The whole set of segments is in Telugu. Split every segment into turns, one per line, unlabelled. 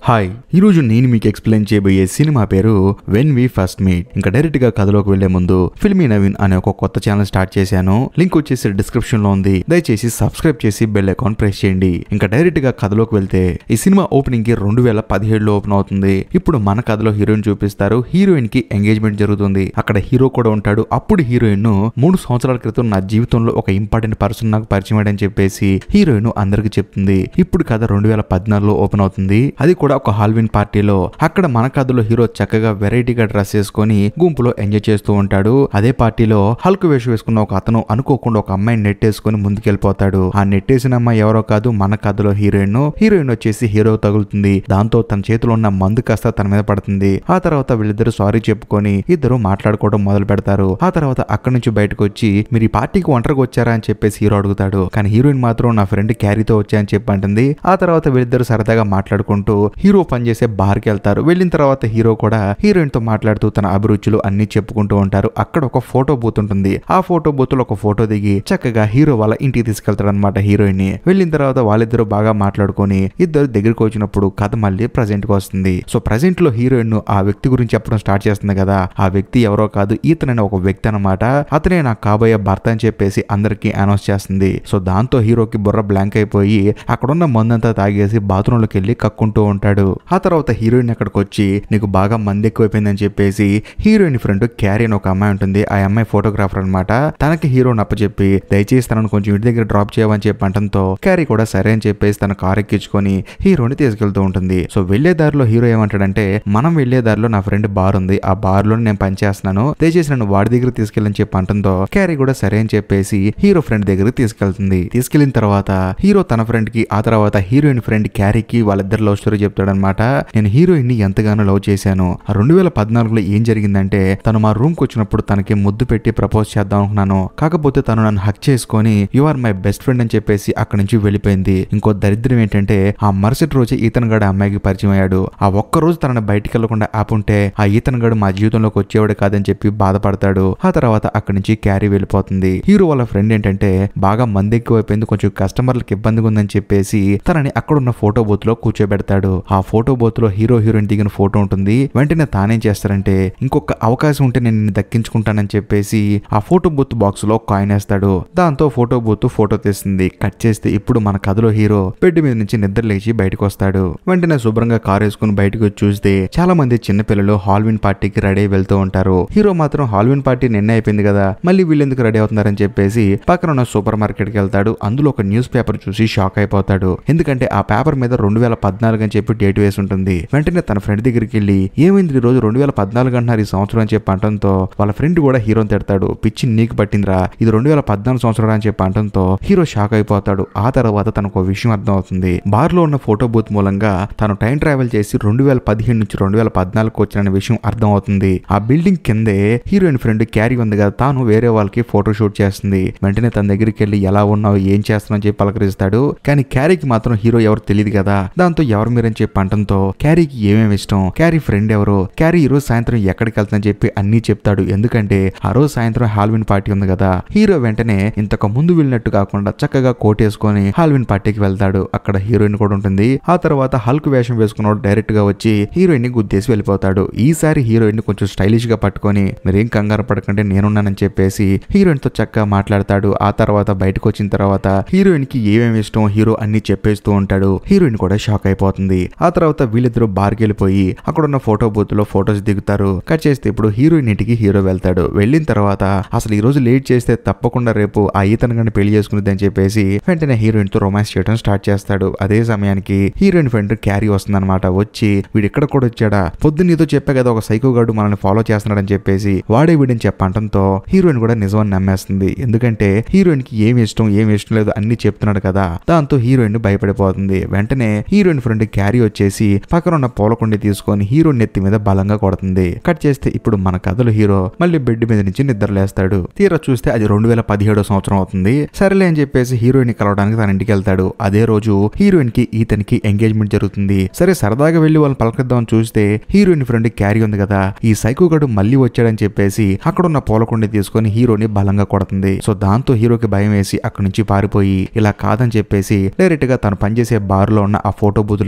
హాయ్ ఈరోజు నేను మీకు ఎక్స్ప్లెయిన్ చేయబోయే సినిమా పేరు వెన్ వి ఫస్ట్ మీట్ ఇంకా డైరెక్ట్ గా కథలోకి వెళ్లే ముందు ఫిల్మీ నవీన్ అనే ఒక కొత్త ఛానల్ స్టార్ట్ చేశాను లింక్ వచ్చేసి డిస్క్రిప్షన్ లో ఉంది దయచేసి సబ్స్క్రైబ్ చేసి బెల్ అకౌంట్ ప్రెస్ చేయండి ఇంకా డైరెక్ట్ గా కథలోకి వెళ్తే ఈ సినిమా ఓపెనింగ్ కి రెండు వేల పదిహేడులో ఓపెన్ అవుతుంది ఇప్పుడు మన కథలో హీరోయిన్ చూపిస్తారు హీరోయిన్ కి ఎంగేజ్మెంట్ జరుగుతుంది అక్కడ హీరో కూడా ఉంటాడు అప్పుడు హీరోయిన్ ను మూడు సంవత్సరాల క్రితం నా జీవితంలో ఒక ఇంపార్టెంట్ పర్సన్ నాకు పరిచయం అయ్యాడని చెప్పేసి హీరోయిన్ అందరికి చెప్తుంది ఇప్పుడు కథ రెండు వేల పద్నాలుగులో ఓపెన్ అవుతుంది అది కూడా ఒక హాల్విన్ పార్టీలో అక్కడ మన కథలో హీరో చక్కగా వెరైటీగా డ్రెస్ వేసుకొని గుంపులో ఎంజాయ్ చేస్తూ ఉంటాడు అదే పార్టీలో హల్క్ వేషం వేసుకున్న ఒక అతను అనుకోకుండా ఒక అమ్మాయిని నెట్టేసుకుని ముందుకెళ్ళిపోతాడు ఆ నెట్టేసిన అమ్మాయి ఎవరో కాదు మన కథలో హీరోయిన్ హీరోయిన్ వచ్చేసి హీరో తగులుతుంది దాంతో తన చేతిలో ఉన్న మందు కాస్త తన మీద పడుతుంది ఆ తర్వాత వీళ్ళిద్దరు సారీ చెప్పుకొని ఇద్దరు మాట్లాడుకోవడం మొదలు పెడతారు ఆ తర్వాత అక్కడి నుంచి బయటకు వచ్చి మీరు ఈ పార్టీకి ఒంటరిగా వచ్చారా అని చెప్పేసి హీరో అడుగుతాడు కానీ హీరోయిన్ మాత్రం నా ఫ్రెండ్ క్యారీతో వచ్చా అని చెప్పి అంటుంది ఆ తర్వాత వీళ్ళిద్దరు సరదాగా మాట్లాడుకుంటూ హీరో పనిచేసే బార్కి వెళ్తారు వెళ్ళిన తర్వాత హీరో కూడా హీరోయిన్ తో మాట్లాడుతూ తన అభిరుచులు అన్ని చెప్పుకుంటూ ఉంటారు అక్కడ ఒక ఫోటో బూత్ ఉంటుంది ఆ ఫోటో బూత్ లో ఒక ఫోటో దిగి చక్కగా హీరో వాళ్ళ ఇంటికి తీసుకెళ్తాడు అనమాట హీరోయిన్ ని వెళ్ళిన తర్వాత వాళ్ళిద్దరూ బాగా మాట్లాడుకొని ఇద్దరు దగ్గరికి వచ్చినప్పుడు కథ మళ్ళీ ప్రజెంట్ కి వస్తుంది సో ప్రజెంట్ లో హీరోయిన్ ఆ వ్యక్తి గురించి చెప్పడం స్టార్ట్ చేస్తుంది కదా ఆ వ్యక్తి ఎవరో కాదు ఈతనైన ఒక వ్యక్తి అనమాట అతనే నాకు కాబోయే భర్త అని చెప్పేసి అందరికి అనౌన్స్ చేస్తుంది సో దాంతో హీరోకి బుర్ర బ్లాంక్ అయిపోయి అక్కడున్న మందంతా తాగేసి బాత్రూమ్ లోకి వెళ్ళి కక్కుంటూ ఉంటాడు ఆ తర్వాత హీరోయిన్ అక్కడికి వచ్చి నీకు బాగా మంది ఎక్కువైపోయిందని చెప్పేసి హీరోయిన్ ఫ్రెండ్ క్యారీ అని ఒక అమ్మాయి ఉంటుంది ఆ అమ్మాయి ఫోటోగ్రాఫర్ అనమాట తనకి హీరో నప్పచెప్పి దయచేసి తనను కొంచెం ఇంటి దగ్గర డ్రాప్ చేయమని చెప్పి అంటంతో క్యారీ కూడా సరే అని చెప్పేసి తన కార్ ఎక్కించుకొని హీరోని తీసుకెళ్తూ ఉంటుంది సో వెళ్లే దారిలో హీరో ఏమంటాడంటే మనం వెళ్లే దారిలో నా ఫ్రెండ్ బార్ ఉంది ఆ బార్ లో నేను పనిచేస్తున్నాను దయచేసి నన్ను వాడి దగ్గర తీసుకెళ్ళని చెప్పి అంటంతో క్యారీ కూడా సరే అని చెప్పేసి హీరో ఫ్రెండ్ దగ్గరికి తీసుకెళ్తుంది తీసుకెళ్లిన తర్వాత హీరో తన ఫ్రెండ్ కి ఆ తర్వాత హీరోయిన్ ఫ్రెండ్ క్యారీకి వాళ్ళిద్దరు లవ్ స్టోరీ చెప్తాడనమాట నేను హీరోయిన్ ని ఎంతగానో లవ్ చేశాను రెండు వేల పద్నాలుగులో ఏం జరిగిందంటే తను మా రూమ్ కి వచ్చినప్పుడు తనకి ముద్దు పెట్టి ప్రపోజ్ చేద్దాం అనుకున్నాను కాకపోతే తను నన్ను హక్ చేసుకొని you are my best friend అని చెప్పేసి అక్కడి నుంచి వెళ్ళిపోయింది ఇంకో దరిద్రం ఏంటంటే ఆ మరుసటి రోజు ఈతన్ గడు అమ్మాయికి పరిచయం అయ్యాడు ఆ ఒక్క రోజు తనని బయటికి వెళ్లకుండా ఆపుంటే ఆ ఈతన్ గడు మా జీవితంలోకి వచ్చేవాడు కాదని చెప్పి బాధపడతాడు ఆ తర్వాత అక్కడి నుంచి క్యారీ వెళ్ళిపోతుంది హీరో వాళ్ళ ఫ్రెండ్ ఏంటంటే బాగా మంది ఎక్కువైపోయింది కొంచెం కస్టమర్లకు ఇబ్బందిగా ఉందని చెప్పేసి తనని అక్కడున్న ఫోటో బూత్ లో కూర్చోబెడతాడు ఆ ఫోటో బూత్ లో హీరో హీరోయిన్ దిగిన ఫోటో ఉంటుంది వెంటనే తానేం చేస్తారంటే ఇంకొక అవకాశం ఉంటే నేను నిన్ను దక్కించుకుంటానని చెప్పేసి ఆ ఫోటో బూత్ బాక్స్ లో కాయిన్ వేస్తాడు దాంతో ఫోటో బూత్ ఫోటో తీస్తుంది కట్ చేస్తే ఇప్పుడు మన కథలో హీరో బెడ్ మీద నుంచి నిద్ర లేచి బయటకు వస్తాడు వెంటనే శుభ్రంగా కార్ వేసుకుని బయటకు వచ్చి చూస్తే చాలా మంది చిన్నపిల్లలు హాల్విన్ పార్టీకి రెడీ అయి వెళ్తూ ఉంటారు హీరో మాత్రం హాల్విన్ పార్టీ నిన్న అయిపోయింది కదా మళ్ళీ వీళ్ళెందుకు రెడీ అవుతున్నారని చెప్పేసి పక్కన ఉన్న సూపర్ మార్కెట్ కి వెళ్తాడు అందులో ఒక న్యూస్ పేపర్ చూసి షాక్ అయిపోతాడు ఎందుకంటే ఆ పేపర్ మీద రెండు వేల పద్నాలుగు అని చెప్పి డేట్ వేసి ఉంటుంది వెంటనే తన ఫ్రెండ్ దగ్గరికి వెళ్ళి ఏమైంది ఈ రోజు రెండు వేల పద్నాలుగు అంటున్నారు ఈ సంవత్సరం అని చెప్పి అంటంతో వాళ్ళ ఫ్రెండ్ కూడా హీరోని తిడతాడు పిచ్చి నీకు పట్టిందిరా ఇది రెండు వేల పద్నాలుగు సంవత్సరం అని చెప్పి అంటంతో హీరో షాక్ అయిపోతాడు ఆ తర్వాత తనకు ఒక విషయం అర్థం అవుతుంది బార్ లో ఉన్న ఫోటో బూత్ మూలంగా తను టైం ట్రావెల్ చేసి రెండు వేల పదిహేను నుంచి రెండు వేల పద్నాలుగు వచ్చిన విషయం అర్థం అవుతుంది ఆ బిల్డింగ్ కిందే హీరోయిన్ ఫ్రెండ్ క్యారీ ఉంది కదా తాను వేరే వాళ్ళకి ఫోటో షూట్ చేస్తుంది వెంటనే తన దగ్గరికి వెళ్ళి ఎలా ఉన్నావు ఏం చేస్తున్నావు అని చెప్పి పలకరిస్తాడు కానీ క్యారీకి మాత్రం హీరో ఎవరు తెలియదు కదా దాంతో ఎవరు మీరని చెప్పి అంటంతో క్యారీకి ఏమేమి ఇష్టం క్యారీ ఫ్రెండ్ ఎవరు క్యారీ ఈ రోజు సాయంత్రం ఎక్కడికి వెళ్తుందని చెప్పి అన్ని చెప్తాడు ఎందుకంటే ఆ రోజు సాయంత్రం హాల్విన్ పార్టీ ఉంది కదా హీరో వెంటనే ఇంతకు ముందు వెళ్ళినట్టు కాకుండా చక్కగా కోట్ వేసుకొని హాల్విన్ పార్టీకి వెళ్తాడు అక్కడ హీరోయిన్ కూడా ఉంటుంది ఆ తర్వాత హల్క్ వేషం వేసుకున్నాడు డైరెక్ట్ గా వచ్చి హీరోయిన్ ని గుద్దేసి వెళ్ళిపోతాడు ఈసారి హీరోయిన్ ని కొంచెం స్టైలిష్ గా పట్టుకొని మీరేం కంగారు పడకండి నేనున్నానని చెప్పేసి హీరోయిన్ తో చక్కగా మాట్లాడతాడు ఆ తర్వాత బయటకు వచ్చిన తర్వాత హీరోయిన్ కి ఏమేమి ఇష్టం హీరో అన్ని చెప్పేస్తూ ఉంటాడు హీరోయిన్ కూడా షాక్ అయిపోతుంది ఆ తర్వాత వీళ్ళిద్దరూ బార్కి వెళ్ళిపోయి అక్కడ ఉన్న ఫోటో బూత్ లో ఫోటోస్ దిగుతారు కట్ చేస్తే ఇప్పుడు హీరోయిన్ ఇంటికి హీరో వెళ్తాడు వెళ్ళిన తర్వాత అసలు ఈ రోజు లేట్ చేస్తే తప్పకుండా రేపు ఆ ఈతన్ గని పెళ్లి చేసుకునేదని చెప్పేసి వెంటనే హీరోయిన్ తో రొమాన్స్ చేయడం స్టార్ట్ చేస్తాడు అదే సమయానికి హీరోయిన్ ఫ్రెండ్ క్యారీ వస్తుందన్నమాట వచ్చి వీడు ఇక్కడ కూడా వచ్చాడా పొద్దున్న నీతో చెప్పా కదా ఒక సైకో గాడు మనల్ని ఫాలో చేస్తున్నాడని చెప్పేసి వాడే వీడిని చెప్పంటంతో హీరోయిన్ కూడా నిజమని నమ్మేస్తుంది ఎందుకంటే హీరోయిన్ కి ఏమి ఇష్టం ఏమి ఇష్టం లేదు అన్ని చెప్తున్నాడు కదా దాంతో హీరోయిన్ భయపడిపోతుంది వెంటనే హీరోయిన్ ఫ్రెండ్ క్యారీ వచ్చేసి పక్కన ఉన్న పూలకుండి తీసుకొని హీరోయిన్ నెత్తి మీద బలంగా కొడుతుంది కట్ చేస్తే ఇప్పుడు మన కథలో హీరో మళ్ళీ బెడ్ మీద నుంచి నిద్రలేస్తాడు తీరా చూస్తే అది రెండు వేల పదిహేడో సంవత్సరం అవుతుంది సరేలే అని చెప్పేసి హీరోయిన్ కలవడానికి తన ఇంటికి వెళ్తాడు అదే రోజు హీరోయిన్ కి ఈతనికి ఎంగేజ్మెంట్ జరుగుతుంది సరే సరదాగా వెళ్లి వాళ్ళని పలకరిద్దామని చూస్తే హీరోయిన్ ఫ్రెండ్ క్యారీ ఉంది కదా ఈ సైకో గడు మళ్ళీ వచ్చాడని చెప్పేసి అక్కడున్న పూలకుండి తీసుకొని హీరోని బలంగా కొడుతుంది సో దాంతో హీరోకి భయం వేసి అక్కడి నుంచి పారిపోయి ఇలా కాదని చెప్పేసి డైరెక్ట్ గా తను పనిచేసే బార్ లో ఉన్న ఆ ఫోటో బూతులకు వెళ్తాడు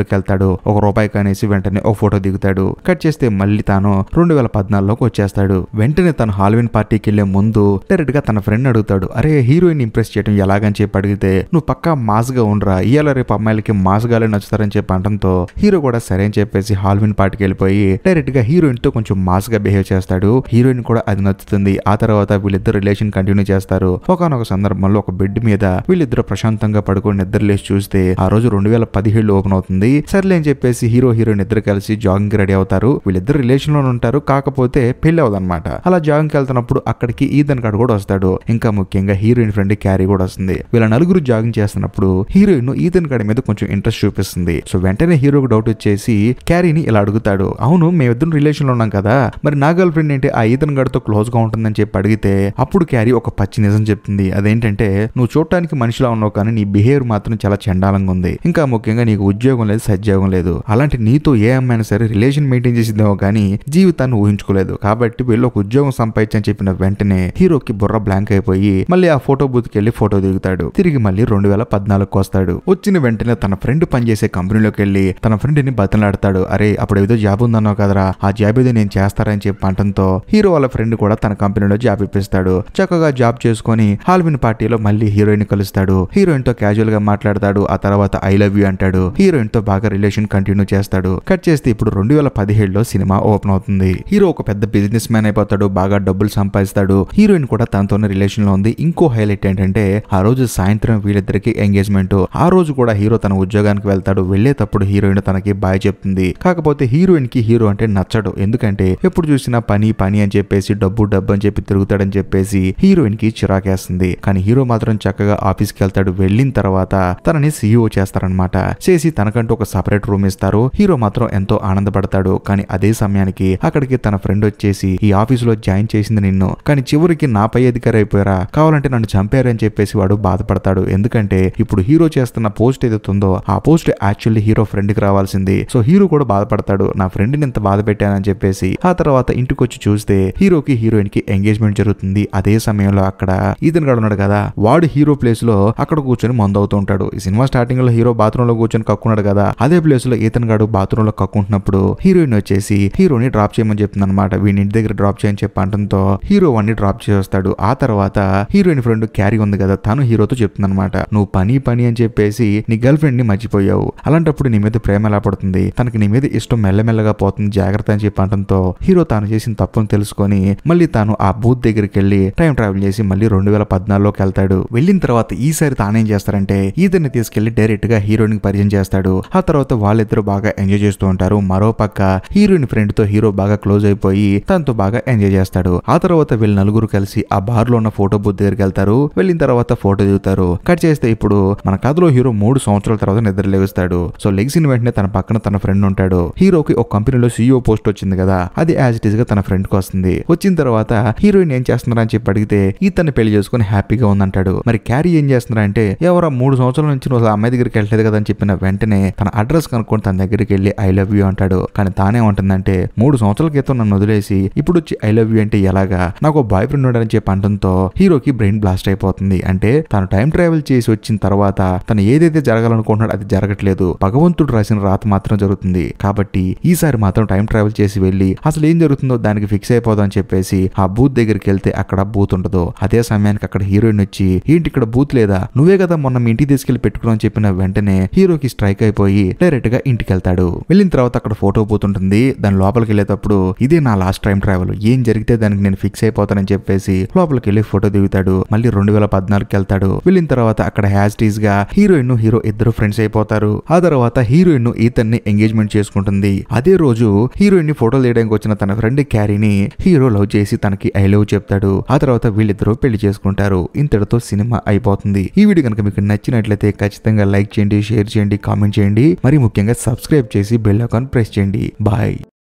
ఉంటాడు ఒక రూపాయి కానేసి వెంటనే ఒక ఫోటో దిగుతాడు కట్ చేస్తే మళ్ళీ తాను రెండు వేల పద్నాలుగులోకి వచ్చేస్తాడు వెంటనే తను హాల్విన్ పార్టీకి వెళ్లే ముందు డైరెక్ట్ గా తన ఫ్రెండ్ అడుగుతాడు అరే హీరోయిన్ ఇంప్రెస్ చేయడం ఎలాగని చెప్పి అడిగితే నువ్వు పక్కా మాస్ గా ఉండరా ఇవాళ రేపు అమ్మాయిలకి మాస్ గాలే నచ్చుతారని చెప్పి అనడంతో హీరో కూడా సరే అని చెప్పేసి హాల్విన్ పార్టీకి వెళ్ళిపోయి డైరెక్ట్ గా హీరోయిన్ తో కొంచెం మాస్ గా బిహేవ్ చేస్తాడు హీరోయిన్ కూడా అది నచ్చుతుంది ఆ తర్వాత వీళ్ళిద్దరు రిలేషన్ కంటిన్యూ చేస్తారు ఒకనొక సందర్భంలో ఒక బెడ్ మీద వీళ్ళిద్దరు ప్రశాంతంగా పడుకొని నిద్ర లేచి చూస్తే ఆ రోజు రెండు వేల పదిహేడు ఓపెన్ అవుతుంది సర్లే అని చెప్పేసి హీరో హీరోయిన్ ఇద్దరు కలిసి జాగింగ్ రెడీ అవుతారు వీళ్ళిద్దరు రిలేషన్ లో ఉంటారు కాకపోతే పెళ్లి అవదన్నమాట అలా జాగింగ్ వెళ్తున్నప్పుడు అక్కడికి ఈదన్ గడ్ కూడా వస్తాడు ఇంకా ముఖ్యంగా హీరోయిన్ ఫ్రెండ్ క్యారీ కూడా వస్తుంది వీళ్ళ నలుగురు జాగింగ్ చేస్తున్నప్పుడు హీరోయిన్ ఈదన్ గడ్ మీద కొంచెం ఇంట్రెస్ట్ చూపిస్తుంది సో వెంటనే హీరోకి డౌట్ వచ్చేసి క్యారీని ఇలా అడుగుతాడు అవును మేమిద్దరం రిలేషన్ లో ఉన్నాం కదా మరి నా గర్ల్ ఫ్రెండ్ ఏంటి ఆ ఈతన్ గడితో క్లోజ్ గా ఉంటుందని చెప్పి అడిగితే అప్పుడు క్యారీ ఒక పచ్చి నిజం చెప్తుంది అదేంటంటే నువ్వు చూడటానికి మనిషిలా ఉన్నావు కానీ నీ బిహేవియర్ మాత్రం చాలా చండాలంగా ఉంది ఇంకా ముఖ్యంగా నీకు ఉద్యోగం లేదు సద్యోగం లేదు అలాంటి నీతో ఏ అమ్మాయినా సరే రిలేషన్ మెయింటైన్ చేసిందేమో కానీ జీవితాన్ని ఊహించుకోలేదు కాబట్టి వీళ్ళు ఒక ఉద్యోగం సంపాదించని చెప్పిన వెంటనే హీరోకి బుర్ర బ్లాంక్ అయిపోయి మళ్ళీ ఆ ఫోటో బూత్కి వెళ్ళి ఫోటో దిగుతాడు తిరిగి మళ్ళీ రెండు వేల పద్నాలుగుకి వస్తాడు వచ్చిన వెంటనే తన ఫ్రెండ్ పనిచేసే కంపెనీలోకి వెళ్ళి తన ఫ్రెండ్ ని బతలాడతాడు అరే అప్పుడు ఏదో జాబ్ ఉందన్నావు కదరా ఆ జాబ్ ఏదో నేను చేస్తారని చెప్పి అంటంతో హీరో వాళ్ళ ఫ్రెండ్ కూడా తన కంపెనీలో జాబ్ ఇప్పిస్తాడు చక్కగా జాబ్ చేసుకొని హాల్విన్ పార్టీలో మళ్ళీ హీరోయిన్ కలుస్తాడు హీరోయిన్ తో క్యాజువల్ గా మాట్లాడతాడు ఆ తర్వాత ఐ లవ్ యూ అంటాడు హీరోయిన్ తో బాగా రిలేషన్ కంటిన్యూ చేస్తాడు కట్ చేస్తే ఇప్పుడు రెండు వేల పదిహేడులో సినిమా ఓపెన్ అవుతుంది హీరో ఒక పెద్ద బిజినెస్ మ్యాన్ అయిపోతాడు బాగా డబ్బులు సంపాదిస్తాడు హీరోయిన్ కూడా తనతోనే రిలేషన్ లో ఉంది ఇంకో హైలైట్ ఏంటంటే ఆ రోజు సాయంత్రం వీళ్ళిద్దరికి ఎంగేజ్మెంట్ ఆ రోజు కూడా హీరో తన ఉద్యోగానికి వెళ్తాడు వెళ్లేటప్పుడు హీరోయిన్ తనకి బాయ్ చెప్తుంది కాకపోతే హీరోయిన్ కి హీరో అంటే నచ్చడు ఎందుకంటే ఎప్పుడు చూసినా పని పని అని చెప్పేసి డబ్బు డబ్బు అని చెప్పి తిరుగుతాడని చెప్పేసి హీరోయిన్ కి చిరాకేస్తుంది కానీ హీరో మాత్రం చక్కగా ఆఫీస్ కి వెళ్తాడు వెళ్ళిన తర్వాత తనని సీఈఓ చేస్తారనమాట చేసి తనకంటూ ఒక సపరేట్ రూమ్ ఇస్తారు హీరో మాత్రం ఎంతో ఆనందపడతాడు కానీ అదే సమయానికి అక్కడికి తన ఫ్రెండ్ వచ్చేసి ఈ ఆఫీస్ లో జాయిన్ చేసింది నిన్ను కానీ చివరికి నాపై అధికారి అయిపోయారా కావాలంటే నన్ను చంపారని చెప్పేసి వాడు బాధపడతాడు ఎందుకంటే ఇప్పుడు హీరో చేస్తున్న పోస్ట్ ఏదైతే ఉందో ఆ పోస్ట్ యాక్చువల్లీ హీరో ఫ్రెండ్ కి రావాల్సింది సో హీరో కూడా బాధపడతాడు నా ఫ్రెండ్ ని ఇంత బాధ పెట్టానని చెప్పేసి ఆ తర్వాత ఇంటికి వచ్చి చూస్తే హీరోకి హీరోయిన్ కి ఎంగేజ్మెంట్ జరుగుతుంది అదే సమయంలో అక్కడ ఈతన్ గడు ఉన్నాడు కదా వాడు హీరో ప్లేస్ లో అక్కడ కూర్చొని మందు అవుతూ ఉంటాడు ఈ సినిమా స్టార్టింగ్ లో హీరో బాత్రూమ్ లో కూర్చొని కక్కున్నాడు కదా అదే ప్లేస్ లో ఈతన్ గాడు బాత్రూమ్ లో కక్కుంటున్నప్పుడు హీరోయిన్ వచ్చేసి హీరోని డ్రాప్ చేయమని చెప్తుంది అనమాట వీడి ఇంటి దగ్గర డ్రాప్ చేయని చెప్పి అంటంతో హీరో వాడిని డ్రాప్ చేస్తాడు ఆ తర్వాత హీరోయిన్ ఫ్రెండ్ క్యారీ ఉంది కదా తను హీరోతో చెప్తుంది అనమాట నువ్వు పని పని అని చెప్పేసి నీ గర్ల్ ఫ్రెండ్ ని మర్చిపోయావు అలాంటప్పుడు నీ మీద ప్రేమ ఎలా పడుతుంది తనకి నీ మీద ఇష్టం మెల్లమెల్లగా పోతుంది జాగ్రత్త అని చెప్పి అంటంతో హీరో తాను చేసిన తప్పును తెలుసుకొని మళ్ళీ తాను ఆ బూత్ దగ్గరికి వెళ్ళి టైం ట్రావెల్ చేసి మళ్ళీ రెండు వేల పద్నాలుగులోకి వెళ్తాడు వెళ్ళిన తర్వాత ఈసారి తానేం చేస్తారంటే ఈతన్ని తీసుకెళ్లి డైరెక్ట్ గా హీరోయిన్ కి పరిచయం చేస్తాడు ఆ తర్వాత వాళ్ళిద్దరు బాగా ఎంజాయ్ చేస్తూ ఉంటారు మరో పక్క హీరోయిన్ ఫ్రెండ్ తో హీరో బాగా క్లోజ్ అయిపోయి తనతో బాగా ఎంజాయ్ చేస్తాడు ఆ తర్వాత వీళ్ళు నలుగురు కలిసి ఆ బార్ లో ఉన్న ఫోటో బూత్ దగ్గరికి వెళ్తారు వెళ్ళిన తర్వాత ఫోటో దిగుతారు కట్ చేస్తే ఇప్పుడు మన కథలో హీరో మూడు సంవత్సరాల తర్వాత నిద్ర లేస్తాడు సో లెగ్సిన వెంటనే తన పక్కన తన ఫ్రెండ్ ఉంటాడు హీరోకి ఒక కంపెనీలో సీఈఓ పోస్ట్ వచ్చింది కదా అది యాజ్ ఇట్ ఈస్ గా తన ఫ్రెండ్ కి వస్తుంది వచ్చిన తర్వాత హీరోయిన్ ఏం చేస్తున్నారా అని చెప్పి అడిగితే ఇతన్ని పెళ్లి చేసుకుని హ్యాపీగా ఉందంటాడు మరి క్యారీ ఏం చేస్తున్నారా అంటే ఎవరో మూడు సంవత్సరాల నుంచి నువ్వు అసలు అమ్మాయి దగ్గరికి వెళ్ళలేదు కదా అని చెప్పిన వెంటనే తన అడ్రస్ కనుక్కొని తన దగ్గరికి వెళ్ళి ఐ లవ్ యూ అంటాడు కానీ తానే ఉంటుందంటే మూడు సంవత్సరాల క్రితం నన్ను వదిలేసి ఇప్పుడు వచ్చి ఐ లవ్ యూ అంటే ఎలాగా నాకు బాయ్ ఫ్రెండ్ ఉన్నాడని చెప్పి అంటంతో హీరోకి బ్రెయిన్ బ్లాస్ట్ అయిపోతుంది అంటే తను టైం ట్రావెల్ చేసి వచ్చిన తర్వాత తను ఏదైతే జరగాలనుకుంటున్నాడో అది జరగట్లేదు భగవంతుడు రాసిన రాత మాత్రం జరుగుతుంది కాబట్టి ఈసారి మాత్రం టైం ట్రావెల్ చేసి వెళ్ళి అసలు ఏం జరుగుతుందో దానికి ఫిక్స్ అయిపోదాం అని చెప్పేసి ఆ బూత్ దగ్గరికి వెళ్తే అక్కడ బూత్ ఉండదు అదే సమయానికి అక్కడ హీరోయిన్ వచ్చి ఏంటి ఇక్కడ బూత్ లేదా నువ్వే కదా మొన్న మీ ఇంటికి తీసుకెళ్లి పెట్టుకున్నావు చెప్పిన వెంటనే హీరోకి స్ట్రైక్ అయిపోయి డైరెక్ట్ గా ఇంటికి వెళ్తాడు వెళ్ళిన తర్వాత అక్కడ ఫోటో బూత్ ఉంటుంది దాని లోపలికి వెళ్ళేటప్పుడు ఇదే నా లాస్ట్ టైం ట్రావెల్ ఏం జరిగితే దానికి నేను ఫిక్స్ అయిపోతానని చెప్పేసి లోపలికి వెళ్ళి ఫోటో దిగుతాడు మళ్ళీ రెండు వేల పద్నాలుగుకి వెళ్తాడు వెళ్ళిన తర్వాత అక్కడ హ్యాస్టీస్ గా హీరోయిన్ హీరో ఇద్దరు ఫ్రెండ్స్ అయిపోతారు ఆ తర్వాత హీరోయిన్ ఈతన్ని ఎంగేజ్మెంట్ చేసుకుంటుంది అదే రోజు హీరోయిన్ ని ఫోటో తీయడానికి వచ్చిన తన ఫ్రెండ్ క్యారీని హీరో లవ్ చేసి తనకి ఐ లవ్ చెప్తాడు ఆ తర్వాత వీళ్ళిద్దరూ పెళ్లి చేసుకుంటారు ఇంతటితో సినిమా అయిపోతుంది ఈ వీడియో కనుక మీకు నచ్చినట్లయితే ఖచ్చితంగా లైక్ చేయండి షేర్ చేయండి కామెంట్ చేయండి మరి ముఖ్యంగా సబ్స్క్రైబ్ చేసి బెల్ ఐకాన్ ప్రెస్ చేయండి బాయ్